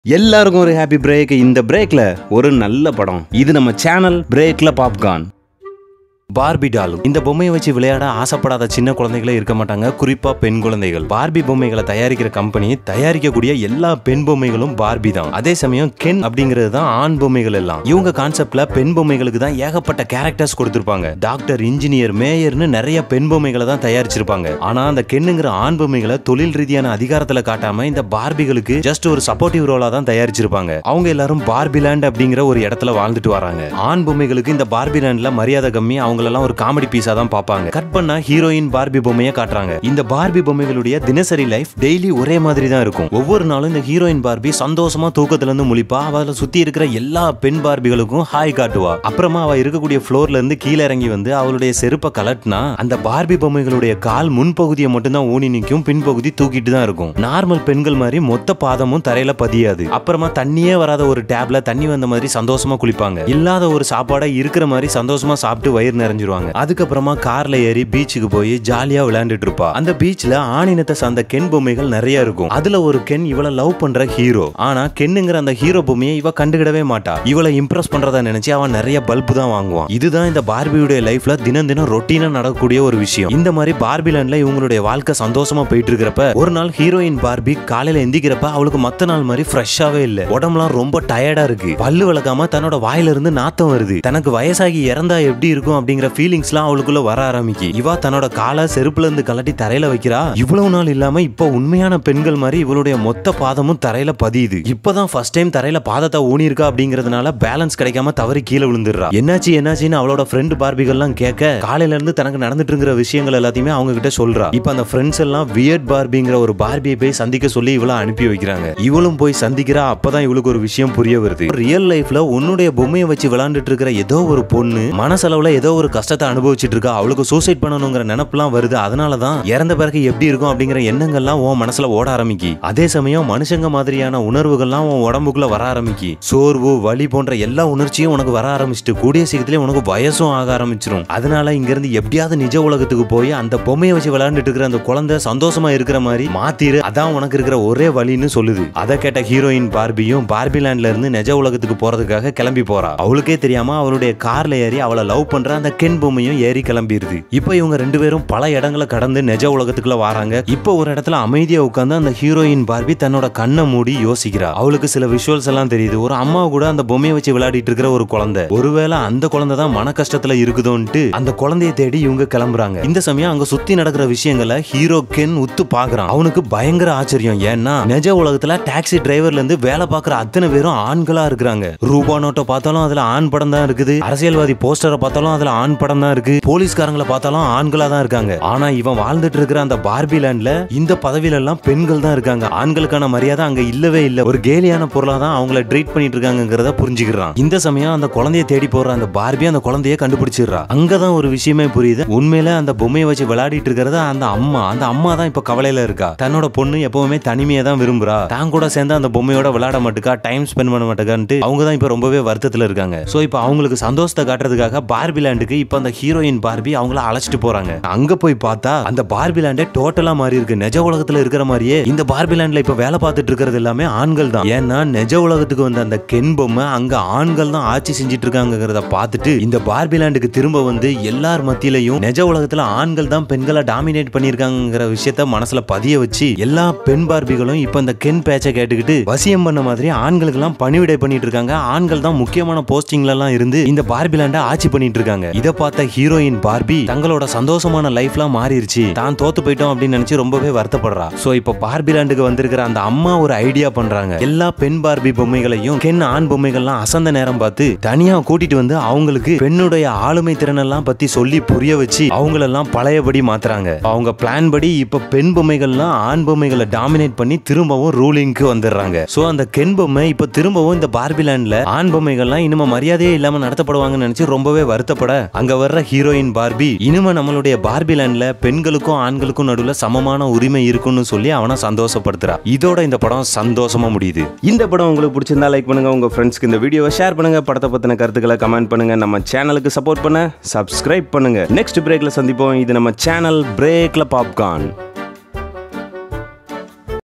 எல்லாருக்கும் ஒரு happy break இந்த பிரேக்ல ஒரு நல்ல படம் இது நம்ம சேனல் பிரேக்ல பாப்கார்ன் பார்பி டால் இந்த பொம்மையை வச்சு விளையாட ஆசைப்படாத சின்ன குழந்தைகளே இருக்க மாட்டாங்க குறிப்பா பெண் குழந்தைகள் பார்பி பொம்மைகளை தயாரிக்கிற கம்பெனி தயாரிக்கக்கூடிய எல்லா பெண் பொம்மைகளும் பார்பி தான் அதே சமயம் கென் அப்படிங்கிறது தான் ஆண் பொம்மைகள் எல்லாம் இவங்க கான்செப்ட்ல பெண் பொம்மைகளுக்கு தான் ஏகப்பட்ட கேரக்டர்ஸ் கொடுத்திருப்பாங்க டாக்டர் இன்ஜினியர் மேயர்னு நிறைய பெண் பொம்மைகளை தான் தயாரிச்சிருப்பாங்க ஆனா அந்த கென்னுங்கிற ஆண் பொம்மைகளை தொழில் ரீதியான அதிகாரத்துல காட்டாம இந்த பார்பிகளுக்கு ஜஸ்ட் ஒரு சப்போர்ட்டிவ் ரோலா தான் தயாரிச்சிருப்பாங்க அவங்க எல்லாரும் பார்பி லேண்ட் அப்படிங்கிற ஒரு இடத்துல வாழ்ந்துட்டு வராங்க ஆண் பொம்மைகளுக்கு இந்த பார்பி லேண்ட்ல மரியாதை கம்மி அவங்க எல்லாம் ஒரு காமெடி பீஸா தான் பார்ப்பாங்க கட் பண்ணா ஹீரோயின் பார்பி பொம்மையை காட்டுறாங்க இந்த பார்பி பொம்மைகளுடைய தினசரி லைஃப் டெய்லி ஒரே மாதிரி தான் இருக்கும் ஒவ்வொரு நாளும் இந்த ஹீரோயின் பார்பி சந்தோஷமா தூக்கத்துல இருந்து முழிப்பா அவளை சுத்தி இருக்கிற எல்லா பெண் பார்பிகளுக்கும் ஹாய் காட்டுவா அப்புறமா அவ இருக்கக்கூடிய ஃப்ளோர்ல இருந்து கீழே இறங்கி வந்து அவளுடைய செருப்பை கலட்டினா அந்த பார்பி பொம்மைகளுடைய கால் முன்பகுதியை மட்டும்தான் ஊனி நிற்கும் பின்பகுதி தூக்கிட்டு தான் இருக்கும் நார்மல் பெண்கள் மாதிரி மொத்த பாதமும் தரையில பதியாது அப்புறமா தண்ணியே வராத ஒரு டேப்ல தண்ணி வந்த மாதிரி சந்தோஷமா குளிப்பாங்க இல்லாத ஒரு சாப்பாடை இருக்கிற மாதிரி சந்தோஷமா சாப்பிட்டு வயிறு நிறைஞ்சிருவாங்க அதுக்கப்புறமா கார்ல ஏறி பீச்சுக்கு போய் ஜாலியா விளையாண்டுட்டு இருப்பா அந்த பீச்ல ஆணினத்தை சார்ந்த கென் பொம்மைகள் நிறைய இருக்கும் அதுல ஒரு கென் இவளை லவ் பண்ற ஹீரோ ஆனா கென்னுங்கிற அந்த ஹீரோ பொம்மையை இவ கண்டுகிடவே மாட்டா இவளை இம்ப்ரெஸ் பண்றதா நினைச்சு அவன் நிறைய பல்பு தான் வாங்குவான் இதுதான் இந்த பார்பியுடைய லைஃப்ல தினம் தினம் ரொட்டீனா நடக்கக்கூடிய ஒரு விஷயம் இந்த மாதிரி பார்பி லேண்ட்ல இவங்களுடைய வாழ்க்கை சந்தோஷமா போயிட்டு இருக்கிறப்ப ஒரு நாள் ஹீரோயின் பார்பி காலையில எந்திக்கிறப்ப அவளுக்கு மத்த நாள் மாதிரி ஃப்ரெஷ்ஷாவே இல்ல உடம்புலாம் ரொம்ப டயர்டா இருக்கு பல்லு விளக்காம தன்னோட வாயில இருந்து நாத்தம் வருது தனக்கு வயசாகி இறந்தா எப்படி இருக்கும் அப்படிங்கிற ஃபீலிங்ஸ்லாம் அவளுக்குள்ள வர ஆரம்பிக்கு இவா தன்னோட காலை செருப்புல இருந்து கலட்டி தரையில வைக்கிறா இவ்வளவு நாள் இல்லாம இப்ப உண்மையான பெண்கள் மாதிரி இவளுடைய மொத்த பாதமும் தரையில பதியுது இப்பதான் ஃபர்ஸ்ட் டைம் தரையில பாதத்தை ஊனி இருக்கா அப்படிங்கறதுனால பேலன்ஸ் கிடைக்காம தவறி கீழே விழுந்துடுறா என்னாச்சு என்னாச்சுன்னு அவளோட ஃப்ரெண்டு பார்பிகள்லாம் கேட்க காலையில இருந்து தனக்கு நடந்துட்டு இருக்கிற விஷயங்கள் எல்லாத்தையுமே அவங்க கிட்ட சொல்றா இப்ப அந்த ஃப்ரெண்ட்ஸ் எல்லாம் வியர்ட் பார்பிங்கிற ஒரு பார்பியை போய் சந்திக்க சொல்லி இவள அனுப்பி வைக்கிறாங்க இவளும் போய் சந்திக்கிறா அப்பதான் இவளுக்கு ஒரு விஷயம் புரிய வருது ரியல் லைஃப்ல உன்னுடைய பொம்மையை வச்சு விளையாண்டுட்டு இருக்கிற ஏதோ ஒரு பொண்ணு மனசளவுல ஏதோ ஒரு கஷ்டத்தை அனுபவிச்சுட்டு இருக்கா அவளுக்கு சூசைட் பண்ணணுங்கிற நினப்புலாம் வருது அதனால தான் இறந்த பிறகு எப்படி இருக்கும் அப்படிங்கிற எண்ணங்கள்லாம் உன் மனசுல ஓட ஆரம்பிக்கி அதே சமயம் மனுஷங்க மாதிரியான உணர்வுகள்லாம் உன் உடம்புக்குள்ள வர ஆரம்பிக்கி சோர்வு வலி போன்ற எல்லா உணர்ச்சியும் உனக்கு வர ஆரம்பிச்சிட்டு கூடிய சீக்கிரத்திலே உனக்கு வயசும் ஆக ஆரம்பிச்சிரும் அதனால இங்க இருந்து எப்படியாவது நிஜ உலகத்துக்கு போய் அந்த பொம்மையை வச்சு விளையாண்டுட்டு இருக்கிற அந்த குழந்தை சந்தோஷமா இருக்கிற மாதிரி மாத்திரு அதான் உனக்கு இருக்கிற ஒரே வழின்னு சொல்லுது அதை கேட்ட ஹீரோயின் பார்பியும் பார்பி லேண்ட்ல இருந்து நிஜ உலகத்துக்கு போறதுக்காக கிளம்பி போறா அவளுக்கே தெரியாம அவளுடைய கார்ல ஏறி அவளை லவ் பண்ற அந்த கென் பொம்மையும் ஏறி கிளம்பிடுது இப்போ இவங்க ரெண்டு பேரும் பல இடங்களை கடந்து நிஜ உலகத்துக்குள்ள வராங்க இப்போ ஒரு இடத்துல அமைதியா உட்கார்ந்து அந்த ஹீரோயின் பார்பி தன்னோட கண்ணை மூடி யோசிக்கிறா அவளுக்கு சில விஷுவல்ஸ் எல்லாம் தெரியுது ஒரு அம்மா கூட அந்த பொம்மையை வச்சு விளையாடிட்டு இருக்கிற ஒரு குழந்தை ஒருவேளை அந்த குழந்தை தான் மன கஷ்டத்துல இருக்குதோன்ட்டு அந்த குழந்தையை தேடி இவங்க கிளம்புறாங்க இந்த சமயம் அங்க சுத்தி நடக்கிற விஷயங்களை ஹீரோ கென் உத்து பாக்குறான் அவனுக்கு பயங்கர ஆச்சரியம் ஏன்னா நிஜ உலகத்துல டாக்ஸி டிரைவர்ல இருந்து வேலை பார்க்குற அத்தனை பேரும் ஆண்களா இருக்கிறாங்க ரூபா நோட்டை பார்த்தாலும் அதுல ஆண் படம் தான் இருக்குது அரசியல்வாதி போஸ்டரை பார்த்தாலும் அதுல ஆண் படம் தான் இருக்கு போலீஸ்காரங்களை பார்த்தாலும் ஆண்களா தான் இருக்காங்க ஆனா இவன் வாழ்ந்துட்டு இருக்கிற அந்த பார்பி லேண்ட்ல இந்த பதவியில எல்லாம் பெண்கள் தான் இருக்காங்க ஆண்களுக்கான மரியாதை அங்க இல்லவே இல்ல ஒரு கேலியான பொருளா தான் அவங்கள ட்ரீட் பண்ணிட்டு இருக்காங்கிறத புரிஞ்சுக்கிறான் இந்த சமயம் அந்த குழந்தைய தேடி போற அந்த பார்பி அந்த குழந்தைய கண்டுபிடிச்சிடுறா அங்கதான் ஒரு விஷயமே புரியுது உண்மையில அந்த பொம்மையை வச்சு விளையாடிட்டு இருக்கிறது அந்த அம்மா அந்த அம்மா தான் இப்ப கவலையில இருக்கா தன்னோட பொண்ணு எப்பவுமே தனிமையை தான் விரும்புறா தான் கூட சேர்ந்து அந்த பொம்மையோட விளையாட மாட்டுக்கா டைம் ஸ்பெண்ட் பண்ண மாட்டேக்கான்ட்டு அவங்க தான் இப்ப ரொம்பவே வருத்தத்துல இருக்காங்க சோ இப்ப அவங்களுக்கு சந்தோஷத்தை காட்டுறதுக்காக பார்பி லேண்டுக்கு இப்ப அந்த ஹீரோயின் பார்பி அவங்கள அழைச்சிட்டு போறாங்க அங்க போய் பார்த்தா அந்த பார்பி லேண்டே டோட்டலா மாறி இருக்கு நிஜ உலகத்துல இருக்கிற மாதிரியே இந்த பார்பி லேண்ட்ல இப்ப வேலை பார்த்துட்டு இருக்கிறது எல்லாமே ஆண்கள் தான் ஏன்னா நிஜ உலகத்துக்கு வந்த அந்த கென் பொம்மை அங்க ஆண்கள் தான் ஆட்சி செஞ்சுட்டு இருக்காங்கிறத பார்த்துட்டு இந்த பார்பி லேண்டுக்கு திரும்ப வந்து எல்லார் மத்தியிலையும் நிஜ உலகத்துல ஆண்கள் தான் பெண்களை டாமினேட் பண்ணிருக்காங்கிற விஷயத்த மனசுல பதிய வச்சு எல்லா பெண் பார்பிகளும் இப்ப இந்த கென் பேச்சை கேட்டுக்கிட்டு வசியம் பண்ண மாதிரி ஆண்களுக்கு எல்லாம் பணிவிடை பண்ணிட்டு இருக்காங்க ஆண்கள் தான் முக்கியமான போஸ்டிங்ல எல்லாம் இருந்து இந்த பார்பி லேண்டை ஆட்சி பண்ணிட்டு இருக்காங்க இதை பார்த்த ஹீரோயின் பார்பி தங்களோட சந்தோஷமான லைஃப்லாம் மாறிடுச்சு தான் தோத்து போயிட்டோம் அப்படின்னு நினைச்சு ரொம்பவே வருத்தப்படுறா சோ இப்ப பார்பி லேண்டுக்கு வந்திருக்கிற அந்த அம்மா ஒரு ஐடியா பண்றாங்க எல்லா பெண் பார்பி பொம்மைகளையும் கென் ஆண் பொம்மைகள்லாம் அசந்த நேரம் பார்த்து தனியா கூட்டிட்டு வந்து அவங்களுக்கு பெண்ணுடைய ஆளுமை திறனெல்லாம் பத்தி சொல்லி புரிய வச்சு அவங்களெல்லாம் பழையபடி மாத்துறாங்க அவங்க பிளான் படி இப்ப பெண் பொம்மைகள்லாம் ஆண் பொம்மைகளை டாமினேட் பண்ணி திரும்பவும் ரூலிங்க்கு வந்துடுறாங்க சோ அந்த கென் பொம்மை இப்ப திரும்பவும் இந்த பார்பி லேண்ட்ல ஆண் பொம்மைகள்லாம் இனிமே மரியாதையே இல்லாம நடத்தப்படுவாங்கன்னு நினைச்சு ரொம்பவே வருத்தப்பட அங்க வர்ற ஹீரோயின் பார்பி இனிமே நம்மளுடைய பார்பி லேண்ட்ல பெண்களுக்கும் ஆண்களுக்கும் நடுவுல சமமான உரிமை இருக்குன்னு சொல்லி அவனை சந்தோஷப்படுத்துறா இதோட இந்த படம் சந்தோஷமா முடியுது இந்த படம் உங்களுக்கு பிடிச்சிருந்தா லைக் பண்ணுங்க உங்க ஃப்ரெண்ட்ஸ்க்கு இந்த வீடியோவை ஷேர் பண்ணுங்க படத்தை பத்தின கருத்துக்களை கமெண்ட் பண்ணுங்க நம்ம சேனலுக்கு சப்போர்ட் பண்ண சப்ஸ்கிரைப் பண்ணுங்க நெக்ஸ்ட் பிரேக்ல சந்திப்போம் இது நம்ம சேனல் பிரேக்ல பாப்கார்ன்